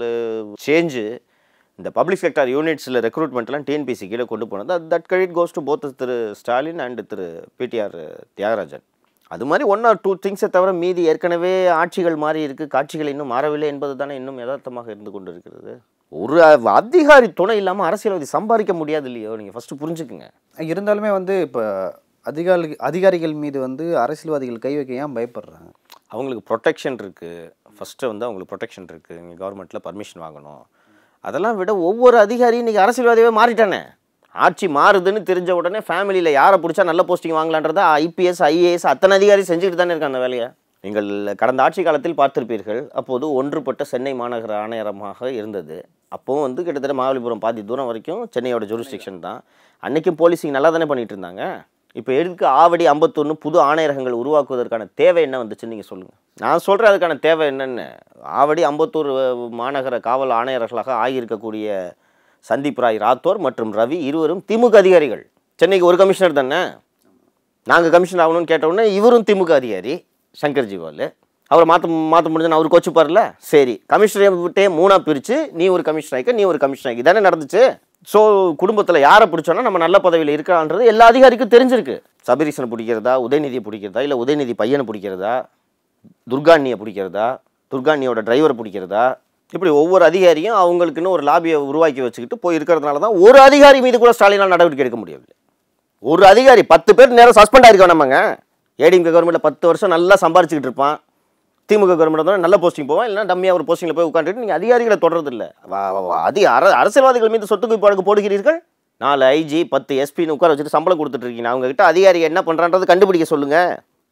சேஞ்சு இந்த பப்ளிக் செக்டார் யூனிட்ஸில் ரெக்ரூட்மெண்ட்லாம் டிஎன்பிசி கீழே கொண்டு போனது that credit goes to both Thiru Stalin and Thiru PTR Thiagarajan அது மாதிரி ஒன் ஆர் டூ திங்ஸை தவிர மீதி ஏற்கனவே ஆட்சிகள் மாறி இருக்கு காட்சிகள் இன்னும் மாறவில்லை என்பது தானே இன்னும் யதார்த்தமாக இருந்து கொண்டு இருக்கிறது ஒரு அ- அதிகாரி துணை இல்லாமல் அரசியல்வாதி சம்பாதிக்க முடியாது இல்லையோ நீங்கள் ஃபஸ்ட்டு புரிஞ்சுக்குங்க இருந்தாலுமே வந்து இப்போ அதிகாரி அதிகாரிகள் மீது வந்து அரசியல்வாதிகள் கை வைக்க ஏன் பயப்படுறாங்க அவங்களுக்கு ப்ரொடெக்ஷன் இருக்குது ஃபஸ்ட்டு வந்து அவங்களுக்கு ப்ரொடெக்ஷன் இருக்குது இங்கே கவர்மெண்ட்டில் பர்மிஷன் வாங்கணும் அதெல்லாம் விட ஒவ்வொரு அதிகாரியும் இன்றைக்கி அரசியல்வாதியாவே மாறிட்டானே ஆட்சி மாறுதுன்னு தெரிஞ்ச உடனே ஃபேமிலியில் யாரை பிடிச்சா நல்ல போஸ்டிங் வாங்கலான்றதை ஐபிஎஸ் ஐஏஎஸ் அத்தனை அதிகாரி செஞ்சுக்கிட்டு தானே இருக்காங்க அந்த வேலையை நீங்கள் கடந்த ஆட்சி காலத்தில் பார்த்திருப்பீர்கள் அப்போது ஒன்றுபட்ட சென்னை மாநகர ஆணையரமாக இருந்தது அப்போவும் வந்து கிட்டத்தட்ட மகாபலிபுரம் பாதி தூரம் வரைக்கும் சென்னையோட ஜூரிஸ்டிக்ஷன் தான் அன்னைக்கும் போலீசிங் நல்லா தானே பண்ணிட்டு இருந்தாங்க இப்போ எதுக்கு ஆவடி ஐம்பத்தொன்று புது ஆணையரகங்கள் உருவாக்குவதற்கான தேவை என்ன வந்துச்சுன்னு நீங்கள் சொல்லுங்கள் நான் சொல்கிறேன் அதுக்கான தேவை என்னென்னு ஆவடி ஐம்பத்தூர் மாநகர காவல் ஆணையர்களாக ஆகியிருக்கக்கூடிய சந்தீப் ராய் ராத்தோர் மற்றும் ரவி இருவரும் திமுக அதிகாரிகள் சென்னைக்கு ஒரு கமிஷனர் தானே நாங்கள் கமிஷனர் ஆகணும்னு கேட்ட உடனே இவரும் திமுக அதிகாரி சங்கர் ஜிவால் அவரை மாற்ற மாற்ற முடிஞ்சுன்னு அவர் கோச்சுப்பார்ல சரி கமிஷனரை விட்டே மூணாக பிரித்து நீ ஒரு கமிஷனர் ஆகிக்க நீ ஒரு கமிஷனர் ஆகி தானே நடந்துச்சு ஸோ குடும்பத்தில் யாரை பிடிச்சோன்னா நம்ம நல்ல பதவியில் இருக்கான்றது எல்லா அதிகாரிக்கும் தெரிஞ்சிருக்கு சபரீசனை பிடிக்கிறதா உதயநிதியை பிடிக்கிறதா இல்லை உதயநிதி பையனை பிடிக்கிறதா துர்காண்ணியை பிடிக்கிறதா துர்காண்ணியோட டிரைவரை பிடிக்கிறதா இப்படி ஒவ்வொரு அதிகாரியும் அவங்களுக்குன்னு ஒரு லாபியை உருவாக்கி வச்சுக்கிட்டு போய் இருக்கிறதுனால தான் ஒரு அதிகாரி மீது கூட ஸ்டாலினால் நடவடிக்கை எடுக்க முடியவில்லை ஒரு அதிகாரி பத்து பேர் நேரம் சஸ்பெண்ட் ஆயிருக்க வேணாமாங்க ஏடிஎம்கே கவர்மெண்ட்டில் பத்து வருஷம் நல்லா சம்பாரிச்சுக்கிட்டு இருப்பான் திமுக கவர்மெண்ட் தான் நல்ல போஸ்டிங் போவான் இல்லைன்னா டம்மியாக ஒரு போஸ்டிங்கில் போய் உட்காந்துட்டு நீங்கள் அதிகாரிகளை தொடர்றது இல்லை அதி அர அரசியல்வாதிகள் மீது சொத்து குவிப்பு வழக்கு போடுகிறீர்கள் நாலு ஐஜி பத்து எஸ்பின்னு உட்கார வச்சுட்டு சம்பளம் கொடுத்துட்டு இருக்கீங்க அவங்க கிட்ட அதிகாரி என்ன பண்ணுறான்றது கண்டுபிடிக்க சொல்லுங்க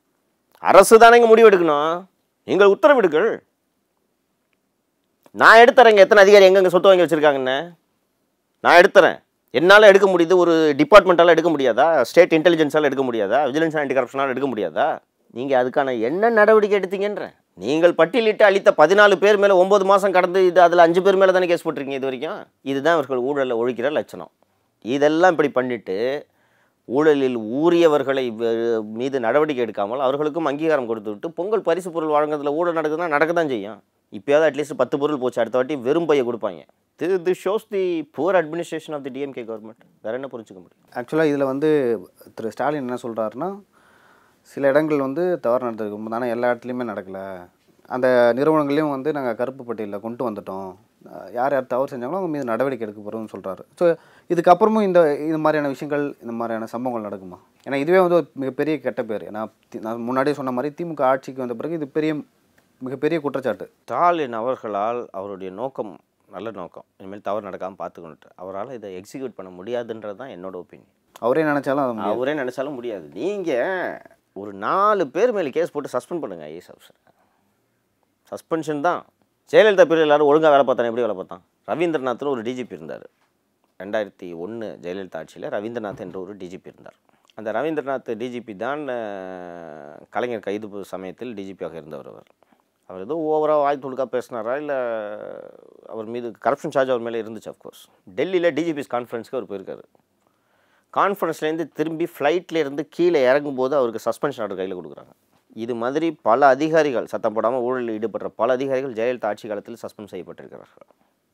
அரசு தானே இங்கே முடிவு எடுக்கணும் எங்கள் உத்தரவிடுங்கள் நான் எடுத்துறேங்க எத்தனை அதிகாரி எங்கெங்க சொத்து வாங்கி வச்சுருக்காங்கன்னு நான் எடுத்துறேன் என்னால் எடுக்க முடியுது ஒரு டிபார்ட்மெண்ட்டால் எடுக்க முடியாதா ஸ்டேட் இன்டெலிஜென்ஸால் எடுக்க முடியாதா விஜிலன்ஸ் ஆன்டி கரப்ஷனால் எடுக்க முடியாதா நீங்கள் அதுக்கான என்ன நடவடிக்கை எடுத்தீங்கன்றேன் நீங்கள் பட்டியலிட்டு அளித்த பதினாலு பேர் மேலே ஒம்பது மாதம் கடந்து இது அதில் அஞ்சு பேர் மேலே தானே கேஸ் போட்டிருக்கீங்க இது வரைக்கும் இதுதான் இவர்கள் ஊழலில் ஒழிக்கிற லட்சணம் இதெல்லாம் இப்படி பண்ணிட்டு ஊழலில் ஊறியவர்களை வே- மீது நடவடிக்கை எடுக்காமல் அவர்களுக்கும் அங்கீகாரம் கொடுத்து விட்டு பொங்கல் பரிசு பொருள் வழங்குறதுல ஊழல் நடக்குதுன்னா நடக்க தான் செய்யும் இப்போயாவது அட்லீஸ்ட் பத்து பொருள் போச்சு அடுத்த வாட்டி வெறும் பையை கொடுப்பாங்க இது this shows the poor administration of the DMK government வேற என்ன புரிஞ்சுக்க முடியும் ஆக்சுவலாக இதில் வந்து திரு ஸ்டாலின் என்ன சொல்கிறாருன்னா சில இடங்கள் வந்து தவறு நடந்திருக்கு ஆனால் எல்லா இடத்துலையுமே நடக்கலை அந்த நிறுவனங்களையும் வந்து நாங்கள் கருப்பு பட்டியலில் கொண்டு வந்துட்டோம் அஹ் யார் யார் தவறு செஞ்சாங்களோ அவங்க மீது நடவடிக்கை எடுக்க போகிறோம்னு சொல்கிறாரு ஸோ இதுக்கப்புறமும் இந்த இது மாதிரியான விஷயங்கள் இந்த மாதிரியான சம்பவங்கள் நடக்குமா ஏன்னா இதுவே வந்து ஒரு மிகப்பெரிய கெட்ட பேர் ஏன்னா தி- நான் முன்னாடியே சொன்ன மாதிரி திமுக ஆட்சிக்கு வந்த பிறகு இது பெரிய மிகப்பெரிய குற்றச்சாட்டு ஸ்டாலின் அவர்களால் அவருடைய நோக்கம் நல்ல நோக்கம் இனிமேல் தவறு நடக்காமல் பார்த்துக்கணுட்டு அவரால் இதை எக்ஸிக்யூட் பண்ண முடியாதுன்றது தான் என்னோட ஒப்பீனியன் அவரே நினச்சாலும் அது முடியாது. அவரே நினச்சாலும் முடியாது நீங்கள் ஒரு நாலு பேர் மேலே கேஸ் போட்டு சஸ்பெண்ட் பண்ணுங்க ஐஏஎஸ் ஆஃபீஸர் சஸ்பென்ஷன் தான் ஜெயலலிதா பேர் எல்லாரும் ஒழுங்காக வேலை பார்த்தானே எப்படி வேலை பார்த்தான் ரவீந்திரநாத்னு ஒரு டிஜிபி இருந்தார் ரெண்டாயிரத்தி ஒன்று ஜெயலலிதா ஆட்சியில் ரவீந்திரநாத் என்ற ஒரு டிஜிபி இருந்தார் அந்த ரவீந்திரநாத் டிஜிபி தான் அஹ், கலைஞர் கைது பு- சமயத்தில் டிஜிபியாக இருந்தவர் அவர் அவர் ஏதோ ஓவராக வாய் துடுக்கா பேசினாரா இல்லை அவர் மீது கரப்ஷன் சார்ஜ் அவர் மேலே இருந்துச்சு அஃப்கோர்ஸ் டெல்லியில் டிஜிபிஸ் கான்ஃபரன்ஸ்க்கு அவர் போயிருக்காரு கான்ஃபரன்ஸ்லேருந்து திரும்பி ஃப்ளைட்ல இருந்து கீழே இறங்கும்போது அவருக்கு சஸ்பென்ஷன் ஆர்டர் கையில் கொடுக்குறாங்க இது மாதிரி பல அதிகாரிகள் சத்தம் போடாமல் ஊழலில் ஈடுபடுற பல அதிகாரிகள் ஜெயலலிதா ஆட்சி காலத்தில் சஸ்பெண்ட் செய்யப்பட்டிருக்கிறார்கள்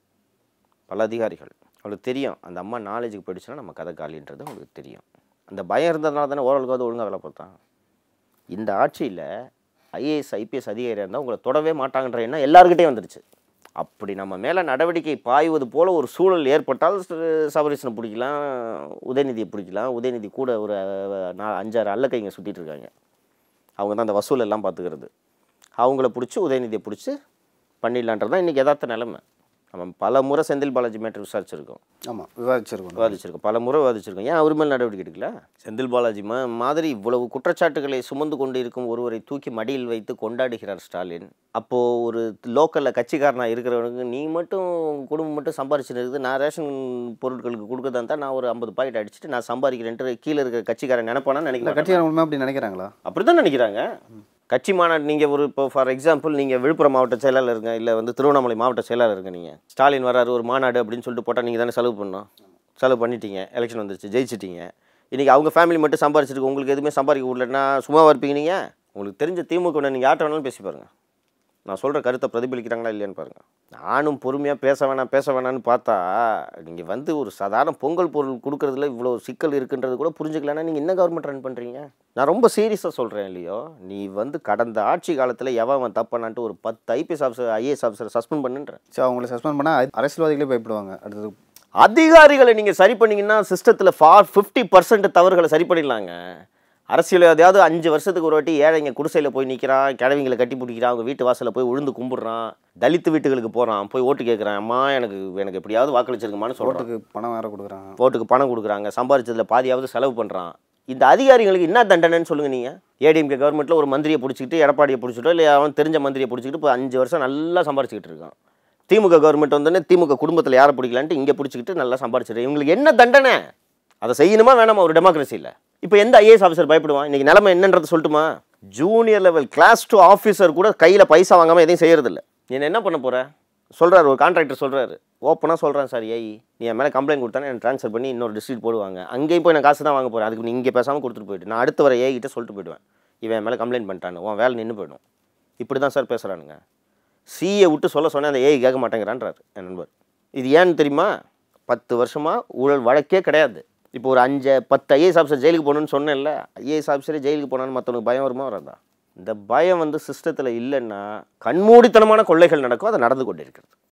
பல அதிகாரிகள் அவங்களுக்கு தெரியும் அந்த அம்மா நாலேஜுக்கு போயிடுச்சுன்னா நம்ம கதை காலின்றது அவங்களுக்கு தெரியும் அந்த பயம் இருந்ததுனால தானே ஓரளவுக்கு ஒழுங்காக வேலை பார்த்தான் இந்த ஆட்சியில் ஐஏஎஸ் ஐபிஎஸ் அதிகாரியாக இருந்தால் உங்களை தொடவே மாட்டாங்கன்ற எண்ணம் எல்லாருக்கிட்டையும் வந்துருச்சு அப்படி நம்ம மேலே நடவடிக்கை பாய்வது போல ஒரு சூழல் ஏற்பட்டால் ச- சபரீசனை பிடிக்கலாம் உதயநிதியை பிடிக்கலாம் உதயநிதி கூட ஒரு அஹ், நா- அஞ்சாறு அல்லக்கைங்க சுற்றிட்டு இருக்காங்க அவங்க தான் அந்த வசூல் எல்லாம் பார்த்துக்கிறது அவங்கள பிடிச்சி உதயநிதியை பிடிச்சி பண்ணிடலான்றது தான் இன்றைக்கி யதார்த்த நிலைமை நம்ம பல முறை செந்தில் பாலாஜி மேட்ரு விசாரிச்சிருக்கோம் ஆமாம் விவாதிச்சிருக்கோம் விவாதிச்சிருக்கோம் பல முறை விவாதிச்சிருக்கோம் ஏன் அவர் மேல் நடவடிக்கை எடுக்கல செந்தில் பாலாஜி மா மாதிரி இவ்வளவு குற்றச்சாட்டுகளை சுமந்து கொண்டு இருக்கும் ஒருவரை தூக்கி மடியில் வைத்து கொண்டாடுகிறார் ஸ்டாலின் அப்போது ஒரு லோக்கலில் கட்சிக்காரனா இருக்கிறவனுக்கு நீ மட்டும் உங்க குடும்பம் மட்டும் சம்பாரிச்சுட்டு இருக்குது நான் ரேஷன் பொருட்களுக்கு கொடுக்கறதா இருந்தால் நான் ஒரு ஐம்பது பாக்கெட் அடிச்சுட்டு நான் சம்பாதிக்கிறேன்ட்டு கீழே இருக்கிற கட்சிக்காரன் நினைப்பானா இந்த நினைக்கிறேன் கட்சியார் உண்மை அப்படி நினைக்கிறாங்களா அப்படி தான் நினைக்கிறாங்க கட்சி மாநாடு நீங்கள் ஒரு இப்போ ஃபார் எக்ஸாம்பிள் நீங்கள் விழுப்புரம் மாவட்ட செயலாளர் இருங்க இல்லை வந்து திருவண்ணாமலை மாவட்ட செயலாளர் இருங்க நீங்கள் ஸ்டாலின் வராரு ஒரு மாநாடு அப்படின்னு சொல்லிட்டு போட்டால் நீங்கள் தானே செலவு பண்ணணும் செலவு பண்ணிட்டீங்க எலெக்ஷன் வந்துருச்சு ஜெயிச்சிட்டீங்க இன்றைக்கி அவங்க ஃபேமிலி மட்டும் சம்பாரிச்சிருக்கு உங்களுக்கு எதுவுமே சம்பாதிக்க விடலன்னா சும்மாவா இருப்பீங்க நீங்கள் உங்களுக்கு தெரிஞ்ச திமுக நீங்கள் யார்கிட்ட வேணாலும் பேசி பாருங்க நான் சொல்கிற கருத்தை பிரதிபலிக்கிறாங்களா இல்லையான்னு பாருங்கள் நானும் பொறுமையாக பேச வேணாம் பேச வேணாம்னு பார்த்தா நீங்கள் வந்து ஒரு சாதாரண பொங்கல் பொருள் கொடுக்கறதுல இவ்வளோ சிக்கல் இருக்குன்றது கூட புரிஞ்சுக்கலன்னா நீங்கள் என்ன கவர்மெண்ட் ரன் பண்ணுறீங்க நான் ரொம்ப சீரியஸாக சொல்கிறேன் இல்லையோ நீ வந்து கடந்த ஆட்சி காலத்தில் எவன் அவன் தப்பானான்ட்டு ஒரு பத்து IPS officer IAS officer suspend பண்ணுன்ற சரி அவங்கள சஸ்பெண்ட் பண்ணால் அரசியல்வாதிகளே பயப்படுவாங்க அடுத்தது அதிகாரிகளை நீங்கள் சரி பண்ணீங்கன்னா சிஸ்டத்தில் ஃபார் ஃபிஃப்டி பர்சன்ட் தவறுகளை சரி பண்ணிடலாங்க அரசியல்வாதியாவது அஞ்சு வருஷத்துக்கு ஒரு வாட்டி ஏழைங்க குடிசையில் போய் நிற்கிறான் கிழவிங்களை கட்டி பிடிக்கிறான் அவங்க வீட்டு வாசலில் போய் உழுந்து கும்பிடுறான் தலித்து வீட்டுகளுக்கு போகிறான் போய் ஓட்டு கேட்குறான் அம்மா எனக்கு எனக்கு எப்படியாவது வாக்களிச்சிருக்குமான்னு சொல்கிறான் ஓட்டுக்கு பணம் வேற கொடுக்குறாங்க ஓட்டுக்கு பணம் கொடுக்குறாங்க சம்பாரிச்சதுல பாதியாவது செலவு பண்ணுறான் இந்த அதிகாரிகளுக்கு என்ன தண்டனைன்னு சொல்லுங்கள் நீங்கள் ஏடிஎம்கே கவர்மெண்ட்டில் ஒரு மந்திரியை பிடிச்சிக்கிட்டு எடப்பாடியை பிடிச்சிட்டோ இல்லை அவன் தெரிஞ்ச மந்திரியை பிடிச்சிக்கிட்டு இப்போ அஞ்சு வருஷம் நல்லா சம்பாரிச்சிக்கிட்டு இருக்கான் திமுக கவர்மெண்ட் வந்தோடனே திமுக குடும்பத்தில் யாரை பிடிக்கலான்ட்டு இங்கே பிடிச்சிக்கிட்டு நல்லா சம்பாரிச்சிட்டு இவங்களுக்கு என்ன தண்டனை அதை செய்யணுமா வேணாமா ஒரு டெமோக்ரஸியில் இப்போ எந்த ஐஏஎஸ் ஆஃபீஸர் பயப்படுவான் இன்றைக்கி நிலைமை என்னன்றது சொல்லட்டுமா junior level class two officer கூட கையில் பைசா வாங்காமல் எதையும் செய்யறதில்ல நீ என்ன பண்ண போற சொல்கிறாரு ஒரு கான்ட்ராக்டர் சொல்கிறாரு ஓப்பனாக சொல்கிறேன் சார் ஏய் நீ என் மேலே கம்ப்ளைண்ட் கொடுத்தானே எனக்கு ட்ரான்ஸ்ஃபர் பண்ணி இன்னொரு டிஸ்ட்ரிக்ட் போடுவாங்க அங்கேயும் போய் நான் காசு தான் வாங்க போகிறேன் அதுக்கு நீ இங்கே பேசாமல் கொடுத்துட்டு போயிட்டு நான் அடுத்த வர ஏகிட்ட சொல்லிட்டு போயிடுவேன் இவன் என் மேலே கம்ப்ளைண்ட் பண்ணிட்டான்னு உன் வேலை நின்று போயிடும் இப்படி தான் சார் பேசுகிறானுங்க சிஏ விட்டு சொல்ல சொன்னேன் அந்த ஏஐ கேட்க மாட்டேங்கிறான்றார் என் நண்பர் இது ஏன்னு தெரியுமா பத்து வருஷமாக ஊழல் வழக்கே கிடையாது இப்போ ஒரு அஞ்சு பத்து ஐஏஎஸ் ஆஃபீஸர் ஜெயிலுக்கு போகணுன்னு சொன்னேன்ல ஐஏஎஸ் ஆஃபீஸரே ஜெயிலுக்கு போனான்னு மற்றவனுக்கு பயம் வருமா வராதா இந்த பயம் வந்து சிஸ்டத்தில் இல்லைன்னா கண்மூடித்தனமான கொள்ளைகள் நடக்கும் அது நடந்து கொண்டிருக்கிறது